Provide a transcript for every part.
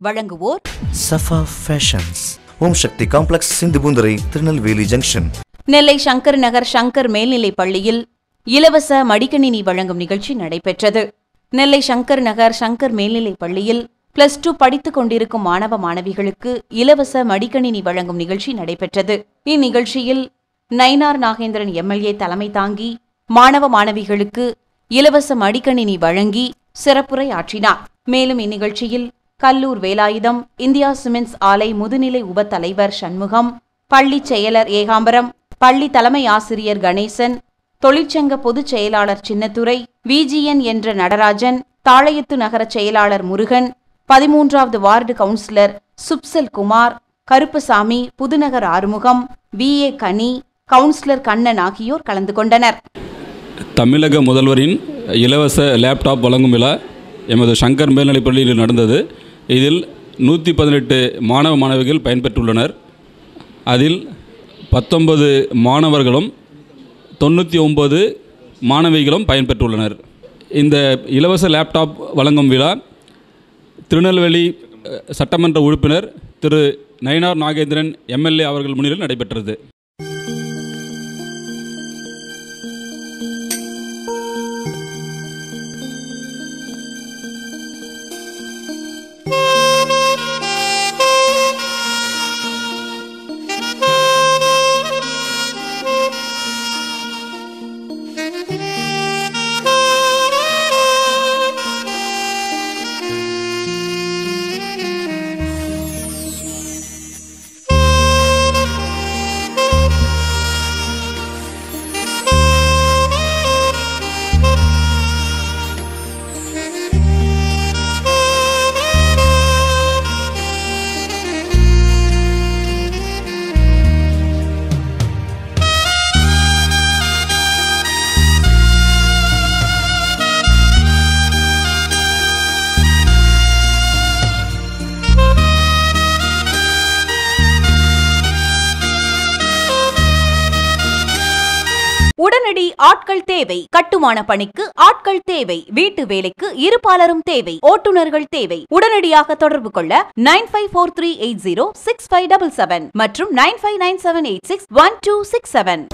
வழங்குவோர் Safa fashions Om Shakti complex Sindhupoonthurai Tirunelveli junction Nellai Shankar Nagar Shankar மேல்நிலைப் பள்ளியில் இலவச மடிக்கணினி வழங்கும் நிகழ்ச்சி நடைபெற்றது நெல்லை சங்கர் நகர் சங்கர் மேல்நிலைப் பள்ளியில் பிளஸ் டூ படித்துக் கொண்டிருக்கும் மாணவ மாணவிகளுக்கு இலவச மடிக்கணினி வழங்கும் நிகழ்ச்சி நடைபெற்றது இந்நிகழ்ச்சியில் நயினார் நாகேந்திரன் எம்எல்ஏ தலைமை தாங்கி மாணவ மாணவிகளுக்கு இலவச மடிக்கணினி வழங்கி சிறப்புரை ஆற்றினார் மேலும் இந்நிகழ்ச்சியில் கல்லூர் வேலாயுதம் இந்தியா சிமெண்ட்ஸ் ஆலை முதுநிலை உப தலைவர் சண்முகம் பள்ளி செயலர் ஏகாம்பரம் பள்ளி தலைமை ஆசிரியர் கணேசன் தொழிற்சங்க பொதுச் செயலாளர் சின்னத்துரை விஜிஎன் என்ற நடராஜன் தாழையத்து நகர செயலாளர் முருகன் பதிமூன்றாவது வார்டு கவுன்சிலர் சுப்சல் Kumar Karuppasamy Pudunagar Arumugam V A Kani councillor Kannan ஆகியோர் கலந்து கொண்டனர் தமிழக முதல்வரின் இலவச லேப்டாப் வழங்கும் விழா எமது சங்கர் மேல்நிலைப் பள்ளியில் நடந்தது இதில் நூற்றி பதினெட்டு மாணவ மாணவிகள் பயன்பெற்றுள்ளனர் அதில் பத்தொன்பது மாணவர்களும் தொண்ணூற்றி ஒம்பது மாணவிகளும் பயன்பெற்றுள்ளனர் இந்த இலவச லேப்டாப் வழங்கும் விழா திருநெல்வேலி அஹ், சட்டமன்ற உறுப்பினர் திரு நயினார் நாகேந்திரன் எம்எல்ஏ அவர்கள் முன்னிலையில் நடைபெற்றது உடனடி ஆட்கள் தேவை கட்டுமான பணிக்கு ஆட்கள் தேவை வீட்டு வேலைக்கு இருபாலரும் தேவை ஓட்டுநர்கள் தேவை உடனடியாக தொடர்பு கொள்ள nine five four three eight zero six five double seven மற்றும் nine five nine seven eight six one two six seven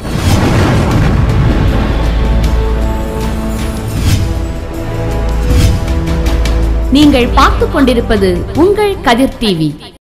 நீங்கள் பார்த்துக் கொண்டிருப்பது உங்கள் கதிர் டிவி